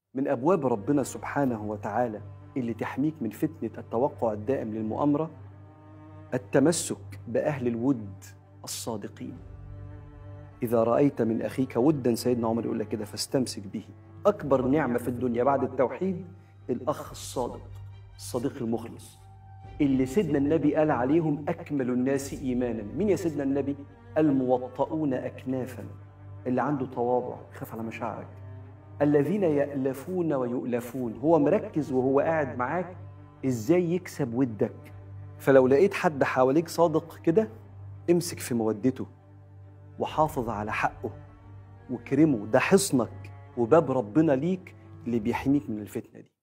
من أبواب ربنا سبحانه وتعالى اللي تحميك من فتنة التوقع الدائم للمؤامرة التمسك بأهل الود الصادقين إذا رأيت من أخيك ودا سيدنا عمر يقول لك كده فاستمسك به أكبر نعمة في الدنيا بعد التوحيد الأخ الصادق الصديق المخلص اللي سيدنا النبي قال عليهم أكمل الناس إيمانا مين يا سيدنا النبي؟ الموطؤون أكنافا اللي عنده تواضع خاف على مشاعرك الذين يألفون ويؤلفون هو مركز وهو قاعد معاك ازاي يكسب ودك فلو لقيت حد حواليك صادق كده امسك في مودته وحافظ على حقه وكرمه ده حصنك وباب ربنا ليك اللي بيحميك من الفتنه دي